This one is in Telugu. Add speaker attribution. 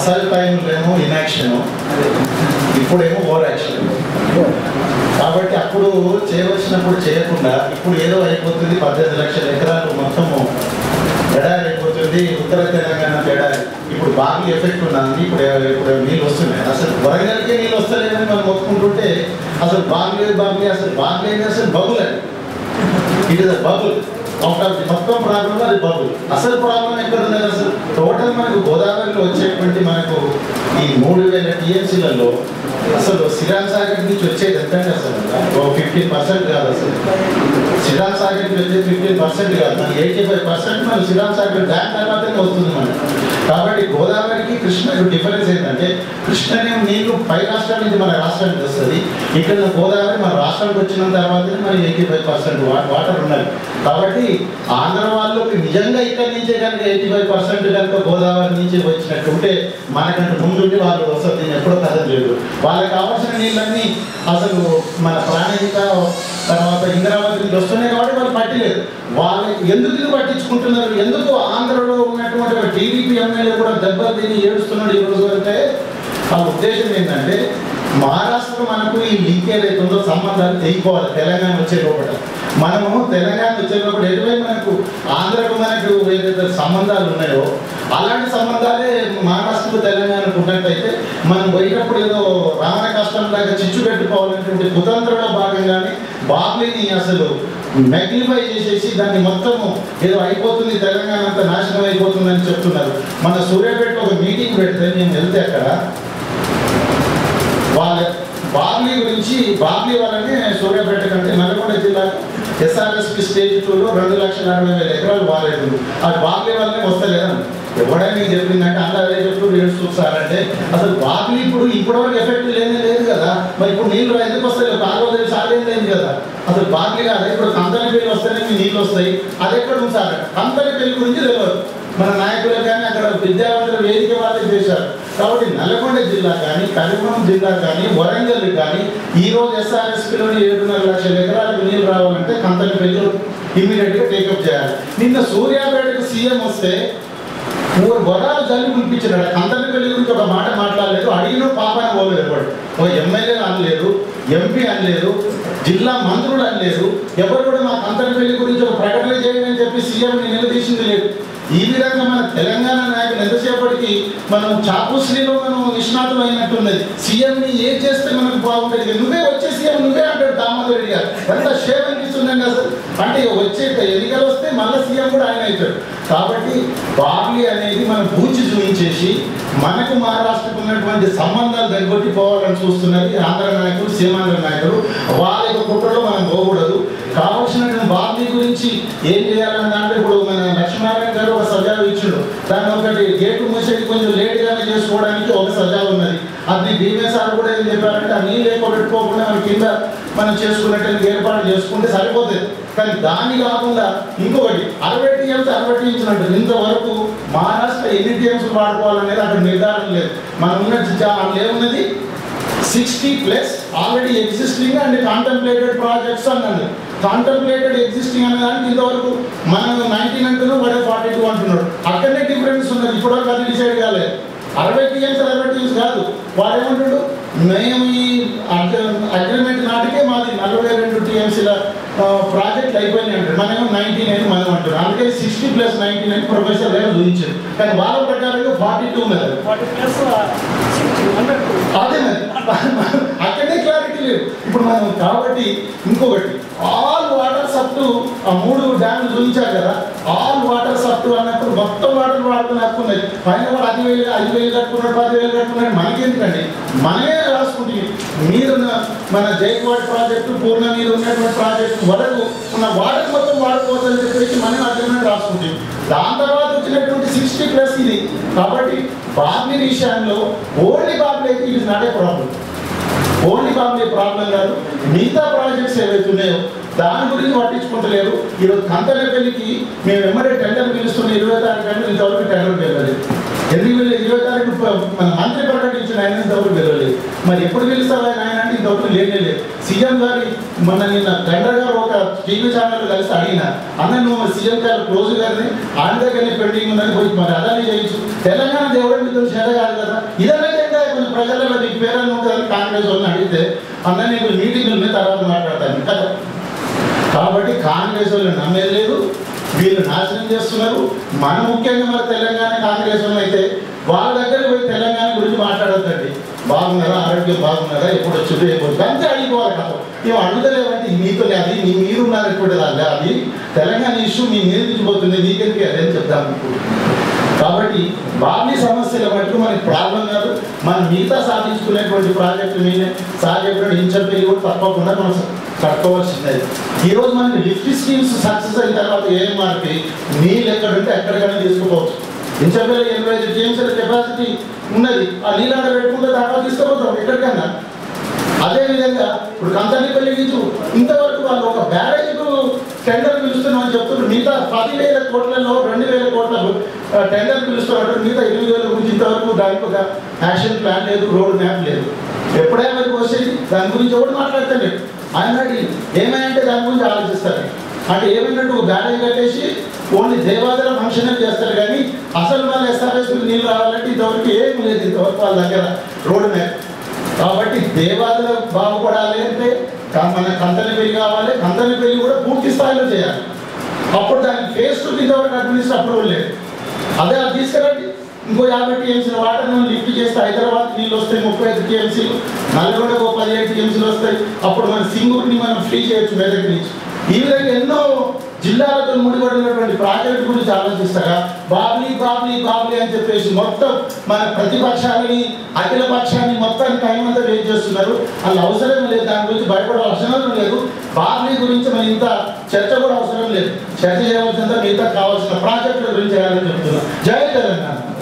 Speaker 1: అసలు టైంలో ఏమో ఇన్యాక్షన్ ఇప్పుడేమో ఓవర్ యాక్షన్ కాబట్టి అప్పుడు చేయవలసినప్పుడు చేయకుండా ఇప్పుడు ఏదో అయిపోతుంది పద్దెనిమిది లక్షల ఎకరాలు మొత్తము ఎడారి అయిపోతుంది ఉత్తర తెలంగాణ ఎడారి ఇప్పుడు బాగా ఎఫెక్ట్ ఉన్నది ఇప్పుడు ఇప్పుడు నీళ్ళు వస్తున్నాయి అసలు వరంగల్కే నీళ్ళు వస్తలేదని మనం మొత్తుకుంటుంటే అసలు బాగులేదు బాగులేదు అసలు బాగులేదు అసలు బబుల్ అది it is a bubble out of the మొత్తం ప్రాబ్లం అది బబుల్ అసలు ప్రాబ్లం ఎక్కడ ఉన్నది అసలు టోటల్ మనకు గోదావరిలో వచ్చేటువంటి మనకు ఈ మూడు వేల టీఎంసీలలో అసలు శ్రీరామ్ సాగర్ నుంచి వచ్చేది ఎంత అండి అసలు ఓ ఫిఫ్టీన్ పర్సెంట్ కాదు అసలు శ్రీరామ్ సాగర్ నుంచి వచ్చేది ఫిఫ్టీన్ పర్సెంట్ కాదు మనకి ఎయిటీ ఫైవ్ పర్సెంట్ మన శ్రీరామ్ సాగర్ డ్యామ్ తర్వాతనే వస్తుంది మనకి కాబట్టి గోదావరికి కృష్ణకు డిఫరెన్స్ ఏంటంటే కృష్ణనే నీళ్లు పై రాష్ట్రాల నుంచి మన రాష్ట్రానికి వస్తుంది ఇక్కడ గోదావరి మన రాష్ట్రానికి వచ్చిన తర్వాతనే మనకి ఎయిటీ ఫైవ్ పర్సెంట్ వాటర్ ఉన్నది కాబట్టి ఆంధ్ర వాళ్ళకి నిజంగా ఇక్కడి నుంచే కనుక ఎయిటీ ఫైవ్ పర్సెంట్ కనుక గోదావరి నుంచి వచ్చినట్టు ఉంటే మనకంటే ముందుండి వాళ్ళు వస్తుంది నేను ఎప్పుడో కథ లేదు వాళ్ళకి కావాల్సిన నీళ్ళన్నీ అసలు మన ప్రాణహిత తర్వాత ఇంద్రావతి నుంచి వస్తున్నాయి కాబట్టి వాళ్ళు పట్టలేదు వాళ్ళు ఎందుకు ఇది పట్టించుకుంటున్నారు ఎందుకు ఆంధ్రలో ఉన్నటువంటి టీడీపీ ఎమ్మెల్యే కూడా దెబ్బలు తిని ఏడుస్తున్నాడు ఈ రోజు అంటే ఆ ఉద్దేశం ఏంటంటే మహారాష్ట్ర మనకు ఈ లింకేజ్ అవుతుందో సంబంధాలు తెగిపోవాలి తెలంగాణ వచ్చే లోపల మనము తెలంగాణ వచ్చే లోపల ఎటువై మనకు ఆంధ్రకు మనకు ఏదైతే సంబంధాలు ఉన్నాయో అలాంటి సంబంధాలే మహారాష్ట్రకు తెలంగాణకు ఉన్నట్టయితే మనం పోయినప్పుడు ఏదో రావణ కష్టం లాగా చిచ్చు పెట్టుకోవాలనేటువంటి కుతంత్రంలో భాగంగానే బాబ్లీని అసలు మెగ్లిఫై చేసేసి దాన్ని మొత్తము ఏదో అయిపోతుంది తెలంగాణ అంతా నాశనం అయిపోతుందని చెప్తున్నారు మన సూర్యాపేట ఒక మీటింగ్ పెడితే మేము వెళ్తే అక్కడ వాళ్ళ బాబ్లీ గురించి బాబ్లీ వాళ్ళని సూర్యాపేట కంటే నల్గొండ జిల్లా ఎస్ఆర్ఎస్పి స్టేజ్ టూలో రెండు లక్షల అరవై వేల ఎకరాలు వాలేదు అది బాబ్లీ వాళ్ళనే వస్తలేదని ఎవడైనా మీకు చెప్పిందంటే అందరూ చెప్తూ ఏడుస్తూ సార్ అంటే అసలు బాబ్లీ ఇప్పుడు ఇప్పటివరకు ఎఫెక్ట్ లేనే లేదు కదా మరి ఇప్పుడు నీళ్ళు ఎందుకు వస్తాయి కాలువలు సాగేది లేదు కదా అసలు బాబ్లీ కాదు ఇప్పుడు కంతని పెళ్లి వస్తేనే మీ నీళ్ళు వస్తాయి అది ఎక్కడ ఉంది సార్ కంతని పెళ్లి గురించి తెలియదు మన నాయకులు కానీ అక్కడ విద్యావంతుల వేదిక వాళ్ళే చేశారు కాబట్టి నల్గొండ జిల్లా కానీ కరీంనగర్ జిల్లా కానీ వరంగల్ కానీ ఈ రోజు ఎస్ఆర్ఎస్పీలోని ఏడున్నర లక్షల ఎకరాలకు నీళ్ళు రావాలంటే కంతని పెళ్లి ఇమీడియట్ గా టేకప్ చేయాలి నిన్న సూర్యాపేటకు సీఎం వస్తే మూడు వరాలు జల్లి పిలిపించాడు కంతని పెళ్లి గురించి ఒక మాట మాట్లాడలేదు అడిగిన పాపాన్ని పోలేదు ఎవడు ఒక ఎమ్మెల్యే అనలేదు ఎంపీ అనలేదు జిల్లా మంత్రులు అనలేదు ఎవరు కూడా మా కంతని పెళ్లి గురించి ఒక ప్రకటన చేయండి అని చెప్పి సీఎంని నిలదీసింది లేదు ఈ విధంగా మన తెలంగాణ నాయకులు ఎంతసేపటికి మనం చాపుశ్రీలో మనం నిష్ణాతులు అయినట్టున్నది సీఎంని ఏం చేస్తే మనకు బాగుంటుంది నువ్వే వచ్చే సీఎం నువ్వే అంటాడు దామోదర్ రెడ్డి గారు ఎంత షేర్ అనిపిస్తుందండి అసలు అంటే వచ్చే ఎన్నికలు వస్తే మళ్ళీ సీఎం కూడా ఆయన అవుతాడు కాబట్టి బాబ్లీ అనేది మనం పూచి చూపించేసి మనకు మహారాష్ట్రకు ఉన్నటువంటి సంబంధాలు దగ్గొట్టి పోవాలని చూస్తున్నది ఆంధ్ర నాయకులు సీమాంధ్ర నాయకులు వాళ్ళ యొక్క కుట్రలో మనం పోకూడదు కావాల్సినటువంటి బాబ్లీ గురించి ఏం చేయాలన్న దాంట్లో ఇప్పుడు మన లక్ష్మీనారాయణ గారు ఒక సజావు ఇచ్చిండు దాన్ని ఒకటి గేటు మూసేది కొంచెం లేట్ గానే చేసుకోవడానికి ఒక సజావు ఉన్నది అది బీమే సార్ కూడా ఏం చెప్పారంటే ఆ నీళ్ళు ఎక్కువ పెట్టుకోకుండా మన కింద మనం చేసుకున్నట్టు ఏర్పాటు చేసుకుంటే సరిపోతుంది కానీ దాన్ని కాకుండా ఇంకొకటి అరవై టీఎంస్ అరవై టీఎంస్ అంటారు ఇంతవరకు మహారాష్ట్ర ఎన్ని టీఎంస్ వాడుకోవాలనేది అక్కడ నిర్ధారణ లేదు మనం ఉన్న అందులో ఏమున్నది sixty plus already existing and contemplated projects అన్నాడు కాంటంప్లేటెడ్ ఎగ్జిస్టింగ్ అనే దానికి ఇంతవరకు మనం నైన్టీన్ అంటున్నాం వాడే ఫార్టీ టూ అంటున్నాడు అక్కడనే డిఫరెన్స్ ఉన్నది ఇప్పటివరకు అది డిసైడ్ కాలేదు అరవై టీఎంస్ అరవై టీఎంస్ కాదు వాడు ఏమంటాడు మేము ఈ అగ్రిమెంట్ నాటికే మాది నలభై రెండు టీఎంసీల ప్రాజెక్ట్ అయిపోయినాయి అంటారు మనమేమో నైన్టీ నైన్ మనం అంటారు అందుకే sixty plus ninety nine professor గారు చూపించారు కానీ వాళ్ళ ప్రకారంగా ఫార్టీ టూ ఉన్నది
Speaker 2: వాటి ప్లస్ హండ్రెడ్
Speaker 1: అదే మరి. అక్కడే క్లారిటీ లేదు ఇప్పుడు మనం కాబట్టి ఇంకొకటి ఆల్ వాటర్ సప్టు ఆ మూడు డ్యామ్లు చూపించారు కదా ఆల్ వాటర్ సప్టు అన్నప్పుడు మొత్తం వాటర్ వాడుకుని హక్కున్నది పైన వాడు అది వేలు ఐదు వేలు కట్టుకున్నాడు పది వేలు కట్టుకున్నాడు మనకెందుకండి మనమే రాసుకుంటుంది మీరున్న మన జైక్వాడ్ ప్రాజెక్టు పూర్ణ మీద ఉన్నటువంటి ప్రాజెక్టు వరకు ఉన్న వాటర్ మొత్తం వాడుకోవద్దని చెప్పేసి మనం అగ్రిమెంట్ రాసుకుంటుంది దాని తర్వాత వచ్చినటువంటి సిక్స్టీ ప్లస్ ఇది కాబట్టి బాబ్లీ విషయంలో ఓన్లీ బాబ్లీ అయితే ఇది not a problem only Babli problem కాదు మిగతా ప్రాజెక్ట్స్ ఏవైతే ఉన్నాయో దాని గురించి పట్టించుకుంటలేరు ఈరోజు కంతలపల్లికి మేము వెంబడే టెండర్ పిలుస్తున్న ఇరవై తారీఖు అంటే ఇంతవరకు టెండర్ వెళ్ళలేదు ఎందుకు వెళ్ళి ఇరవై తారీఖు ప- మన మంత్రి ప్రకటించిన ఆయన ఇంతవరకు వెళ్ళలేదు మరి ఎప్పుడు పిలుస్తారు ఆయన ఆయన అంటే ఇంతవరకు లేనే లేదు సీఎం గారి మొన్న నిన్న టెండర్ గారు ఒక టీవీ ఛానల్ కలిసి అడిగిన అన్న నువ్వు సీఎం గారు క్లోజ్ గారిని ఆయన దగ్గరనే పెండింగ్ ఉందని పోయి మరి అలానే చేయొచ్చు తెలంగాణ దేవుడు మీతో చేత కాదు కదా ఇదైతే కొంచెం ప్రజలలో నీకు పేరని ఉంటుందని కాంగ్రెస్ వాళ్ళని అడిగితే అన్న నీకు మీటింగ్ మీద తర్వాత మాట్లాడతాను కదా కాబట్టి కాంగ్రెస్ వాళ్ళు నమ్మేది లేదు వీళ్ళు నాశనం చేస్తున్నారు మన ముఖ్యంగా మన తెలంగాణ కాంగ్రెస్ వాళ్ళు అయితే వాళ్ళ దగ్గర పోయి తెలంగాణ గురించి మాట్లాడొద్దండి బాగున్నారా ఆరోగ్యం బాగున్నారా ఎప్పుడు వచ్చి ఎప్పుడు అంతే అడిగిపోవాలి కాదు మేము అడుగుతలేమంటే మీతో అది మీ మీరు ఉన్నారు ఎప్పుడు దాన్ని అది తెలంగాణ ఇష్యూ మీ మీద నుంచి పోతుంది మీకెందుకు అదేం చెప్తాం ఇప్పుడు కాబట్టి బాబీ సమస్యల మటుకు మనకి ప్రాబ్లం కాదు మనం మిగతా సాధించుకునేటువంటి ప్రాజెక్టు మీద సాధ్యపడిన ఇన్సెంటివ్ కూడా తప్పకుండా మనం కట్టుకోవాల్సిందే ఈ రోజు మనకి లిఫ్ట్ స్కీమ్స్ సక్సెస్ అయిన తర్వాత ఏం మార్పి నీళ్ళు ఎక్కడుంటే ఎక్కడికైనా తీసుకుపోవచ్చు ఇన్సెంటివ్ ఎనభై ఐదు టీఎంసీల కెపాసిటీ ఉన్నది ఆ నీళ్ళు అక్కడ పెట్టుకుంటే దాకా తీసుకుపోతాం ఎక్కడికైనా అదే విధంగా ఇప్పుడు కంతనిపల్లి నుంచి ఇంతవరకు వాళ్ళు ఒక బ్యారేజ్కు టెండర్ పిలుస్తున్నామని చెప్తున్నారు మిగతా పదివేల కోట్లలో రెండు వేల కోట్ల ఆ, టెండర్ పిలుస్తున్నారు మిగతా ఎనిమిది వేల గురించి ఇంతవరకు దానికి ఒక యాక్షన్ ప్లాన్ లేదు రోడ్ మ్యాప్ లేదు ఎప్పుడైనా మరి వచ్చేది దాని గురించి ఎవరు మాట్లాడతాడు ఆయన ఏమైంటే దాని గురించి ఆలోచిస్తారు అంటే ఏమైనట్టు ఒక బ్యారేజ్ కట్టేసి ఓన్లీ దేవాదాయ ఫంక్షన్ చేస్తారు కానీ అసలు వాళ్ళ ఎస్ఆర్ఎస్ నీళ్ళు రావాలంటే ఇంతవరకు ఏం లేదు ఇంతవరకు వాళ్ళ దగ్గర రోడ్ మ్యాప్ కాబట్టి దేవాదులు బాగుపడాలి అంటే క- మన కంతని పెళ్లి కావాలి కంతని పెళ్లి కూడా పూర్తి స్థాయిలో చేయాలి అప్పుడు దానికి ఫేస్ టు ఇంతవరకు అడ్మినిస్ట్రేషన్ అప్రూవల్ లేదు అదే అది తీసుకురండి ఇంకో యాభై టీఎంసీల వాటర్ను లిఫ్ట్ చేస్తే హైదరాబాద్ నీళ్ళు వస్తాయి ముప్పై ఐదు టీఎంసీలు నల్గొండకు ఒక పదిహేడు టీఎంసీలు వస్తాయి అప్పుడు మన సింగూరుని మనం ఫ్రీ చేయొచ్చు మెదక్ నుంచి ఈ విధంగా ఎన్నో జిల్లాలతో ముడిపడినటువంటి ప్రాజెక్టు గురించి ఆలోచిస్తారా బాబ్లీ బాబ్లీ బాబ్లీ అని చెప్పేసి మొత్తం మన ప్రతిపక్షాలని అఖిల పక్షాన్ని మొత్తాన్ని టైం అంతా వేస్ట్ చేస్తున్నారు అలా అవసరం లేదు దాని గురించి భయపడే అవసరం లేదు బాబ్లీ గురించి మన ఇంత చర్చ కూడా అవసరం లేదు చర్చ చేయవలసిందా మిగతా కావాల్సిన ప్రాజెక్టుల గురించి చేయాలని చెప్తున్నాం జై తెలంగాణ